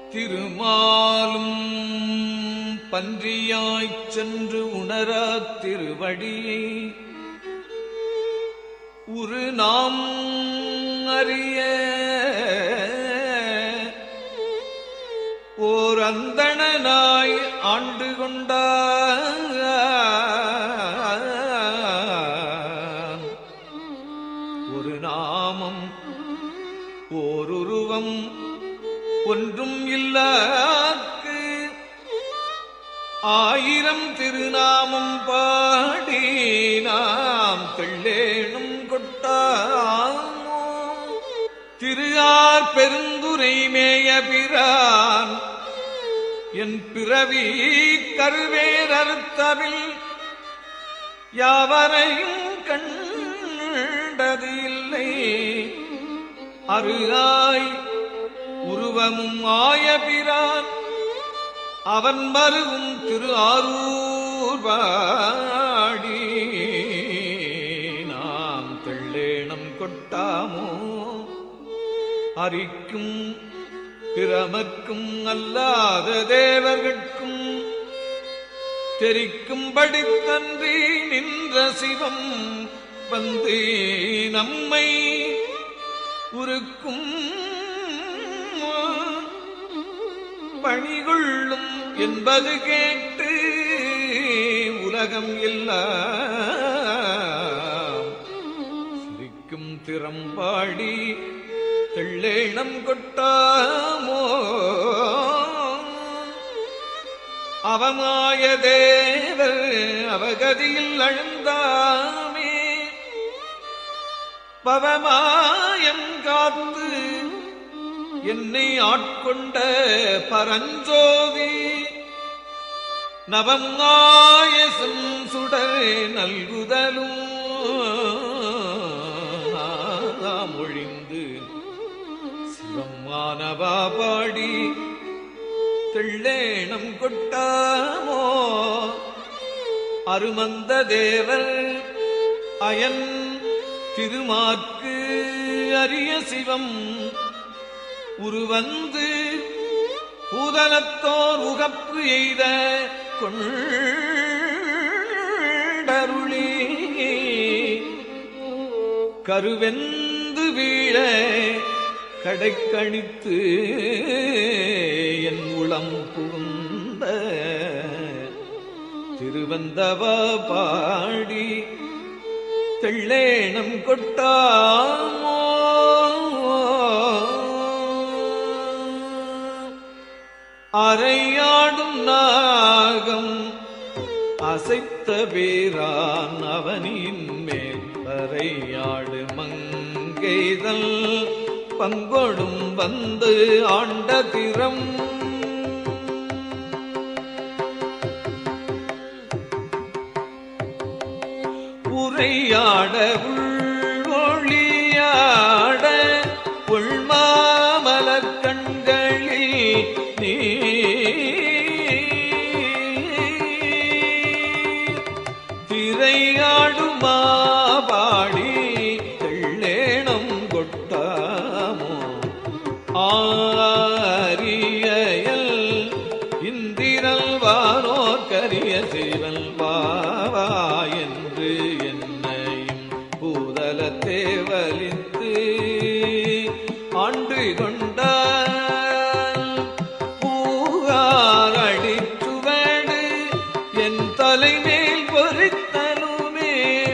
திருமாலும் பன்றியாய்ச் சென்று உணரா திருவடியை உரு நாம் அறிய ஓர் அந்தணனாய் ஆண்டு கொண்டான் ஒரு நாமம் ஓருருவம் ஒன்றும் இல்லாக்கு ஆயிரம் திருநாமம் பாடி நாம் தெள்ளேனும் கொட்டாமோ திருஆர் பெருந்துரை மேய பிரான் என் பிறவி கருவேரறுத்தவில் யாவரையும் கண்டது இல்லை அருகாய் உருவமும் ஆயபிரான் அவன் மருகும் திரு ஆரூர் வாடி நாம் தெள்ளேணம் கொட்டாமோ அரிக்கும் பிரமக்கும் அல்லாத தேவர்கட்கும் தெரிக்கும்படி தன்றி நின்ற சிவம் வந்து நம்மை உருக்கும் பணிகொள்ளும் என்பது கேட்டு உலகம் எல்லாம் சிரிக்கும் திறம்பாடி தெள்ளேணம் கொட்டாமோ அவமாய தேவர் அவகதியில் அழுந்தாமே பவமாயம் காத்து என்னை ஆட்கொண்ட பரஞ்சோதி நவங்காயசும் சுடர் நல்குதலும் நாம் ஒழிந்து சிவமானவா பாடி தெள்ளேணம் கொட்டாமோ அருமந்த தேவர் அயன் திருமாற்கு அரிய சிவம் உருவந்து பூதலத்தோர் உகப்பு எய்த கொண்டருளி கருவெந்து வீழ கடைக்கணித்து என் உளம் புகுந்த திருவந்தவ பாடி தெள்ளேணம் கொட்டாமோ அரையாடும் நாகம் அசைத்த பேரான் அவனின் மேல் அரையாடு மங்கைதல் பங்கொடும் வந்து ஆண்ட திறம் உரையாட உள்ளொழியாட உள்மாமலர் கண்களில் நீ திரையாடுமா பாடி தெள்ளேணம் கொட்டாமோ ஆரியல் இந்திரல் வானோர் கரிய சிவன் பாவா என்று என்னையும் பூதலத்தே வலித்து ஆண்டு கொண்டால் பூகார் அடிச்சுவடு என் தலைமேல் பொறித்தலுமே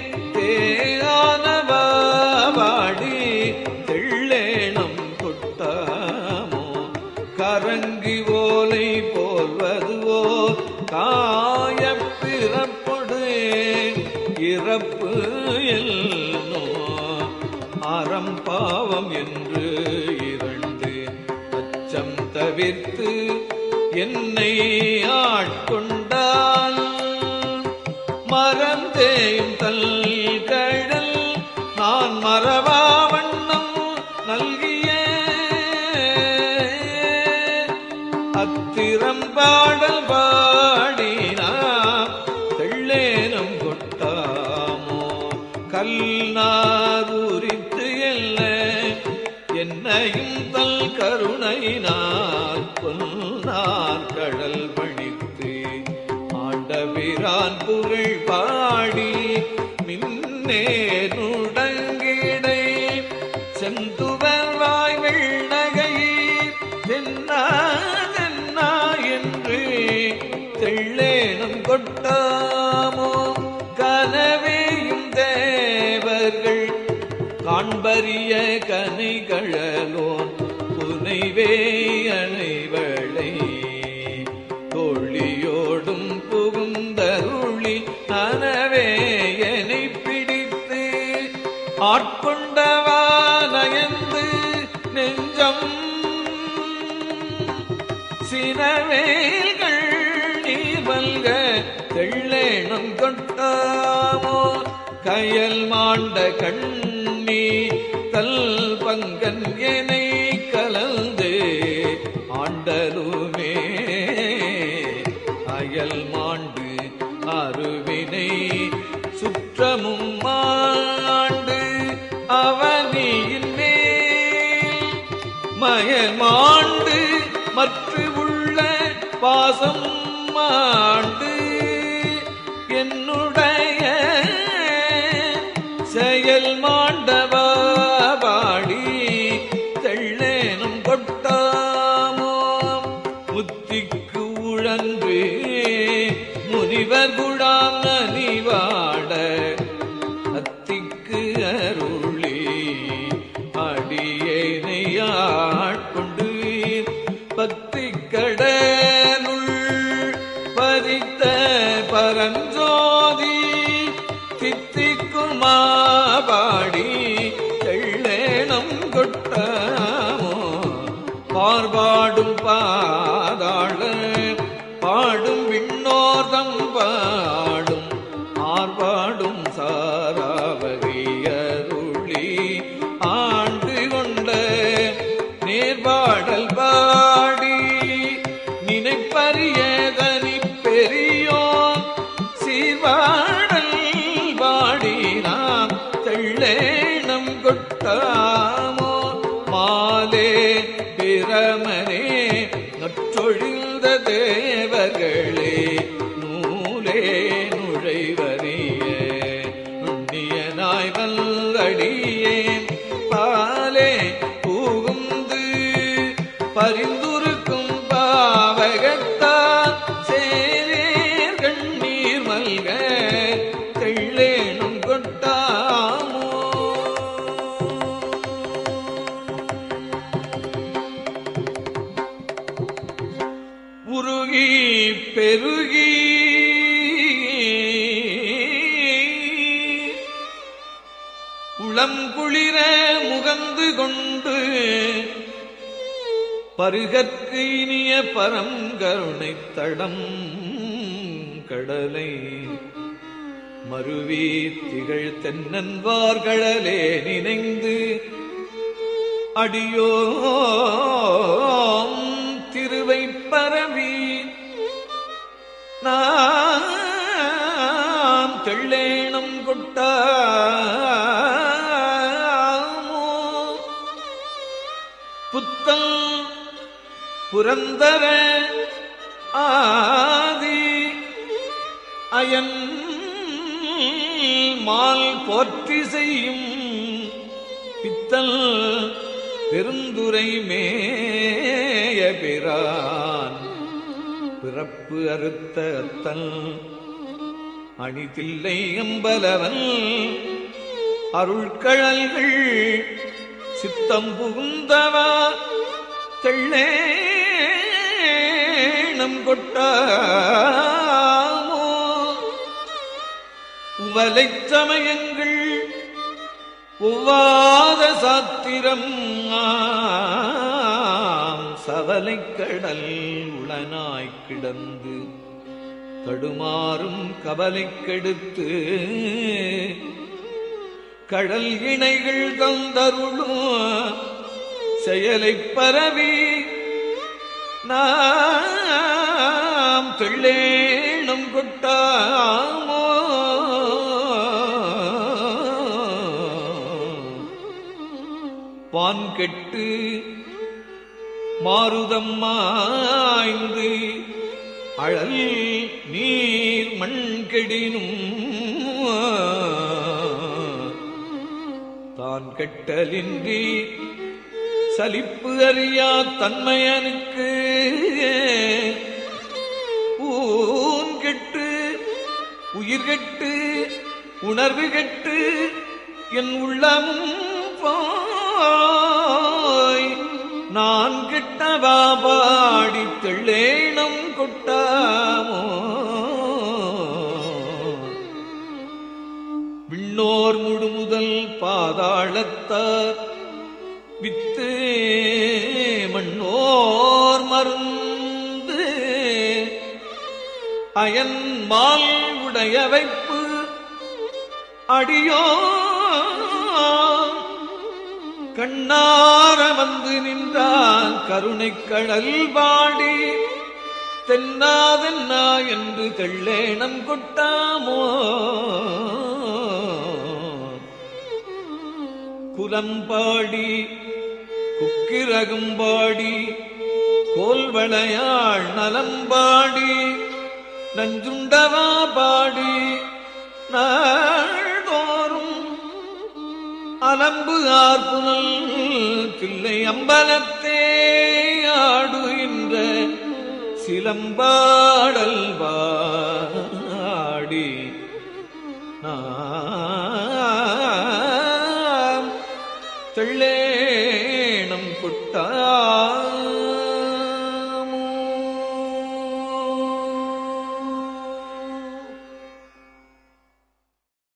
தேயானவாடி தெள்ளேணம் கொட்டாமோ கரங்கி ஓலை போல்வதுவோ காயப் பிறப்பொடு இறப்பு எல்னோ அறம் பாவம் என்று இரண்டு அச்சம் தவிர்த்து என்னை ஆட்கொண்டால் மறந்தேன் தல் கழல் நான் மறவா வண்ணம் நல்கிய அத்திரம் பாடல் பாடினா தெள்ளேனம் கொட்டாமோ கல் நாரூரித்து எல்ல என்ன என்னையும் தல் கருணையினார் பொன்னார் கடல் பணித்து ஆண்டபிரான் புகழ் பாடி மின்னே நுடங்கிடை செந்துவர் வாய் வெள்ளகையில் தென்னா தென்னா என்று தெள்ளேனும் கொட்டாமோ கனவேயும் தேவர்கள் காண்பரிய கனைகழலோன் புனைவே அணைவளை தோழியோடும் புகுந்தருளி நனவே என்னை பிடித்து ஆட்கொண்டவானயந்து நெஞ்சம் சினவேல்கள் நீர்வல்க தெள்ளேணம் கொட்டாமோ கயல் மாண்ட கண்ணி தல் பங்கன் எனை கலந்து ஆண்டலுமே அயல் மாண்டு அருவினை சுற்றமும் மாண்டு அவனியின் மேல் மயல் மாண்டு மற்ற உள்ள பாசம் மாண்டு என்னுடைய செயல் மாண்டவா பாடி தெள்ளேனும் கொட்டாமோ முத்திக்கு உழன்று முனிவர் குடாம் நனிவாட அத்திக்கு அருளி அடியேனை ஆட்கொண்டு பக்தி கடலுள் பதித்த பரஞ்சோதி தித்திக்குமா பாடி தெள்ளேனம் கொட்டாமோ பார்பாடும் பாதாள பாடும் விண்ணோர்தம் பாடும் ஆர்பாடும் சாராவகை அருளி ஆண்டு கொண்ட நேர்பாடல் பாடி நினைப்பரியதனி பெரியோன் சீர்வாடல் பாடி நாம் தெள்ளேணம் கொட்டாமோ மாலே பிரமனே நற்றொழிந்த தேவர்களே நூலே நுழைவரிய நுண்ணியனாய் வல்லடியேன் பாலே பூகுந்து பரிந்துருக்கும் பாவகத்தால் சேரேர் கண்ணீர் மல்க தெள்ளேனும் கொட்டாமோ உருகி பெருகி உளம் குளிர முகந்து கொண்டு பருகற்கு இனிய பரங்கருணை தடம் கடலை மருவி திகழ் தென்னன்வார்களே நினைந்து அடியோம் திருவை பரவி நாம் தெள்ளேணம் கொட்டாமோ புத்தல் புரந்தர ஆதி அயன் மால் போற்றி செய்யும் பித்தல் பெருந்துரை மேய பிரான் பிறப்பு அறுத்த அத்தல் அணிதில்லை அம்பலவன் அருள்கழல்கள் சித்தம் புகுந்தவா தெள்ளேணம் கொட்டாமோ உவலைச் சமயங்கள் ஒவ்வாத சாத்திரம் ஆம் சவலைக் கடல் உளனாய்க் கிடந்து தடுமாறும் கவலைக் கெடுத்து கடல் இணைகள் தந்தருளும் செயலைப் பரவி நாம் தெள்ளேணும் கொட்டாமோ மான் கெட்டு மாருதம் மாய்ந்து அழல் நீர் மண் கெடினும் தான் கெட்டலின்றி சலிப்பு அறியா தன்மையனுக்கு ஊன் கெட்டு உயிர் கெட்டு உணர்வு கெட்டு என் உள்ளமும் போய் நான் கெட்டவா பாடி தெள்ளேணம் கொட்டாமோ விண்ணோர் முழுமுதல் பாதாளத்தார் வித்து மண்ணோர் மருந்து அயன் மால் உடைய வைப்பு அடியோ கண்ணார வந்து நின்றான் கருணைக் கடல் பாடி தென்னாதென்னா என்று தெள்ளேணம் கொட்டாமோ குலம்பாடி குக்கிரகும்பாடி கோல்வளையாள் நலம்பாடி நஞ்சுண்டவா பாடி நாள்தோறும் அலம்பு ஆர்ப்புனல் தில்லை அம்பலத்தே ஆடுகின்ற சிலம்பாடல் வாடி நாம் தெள்ளேணம் கொட்டாமோ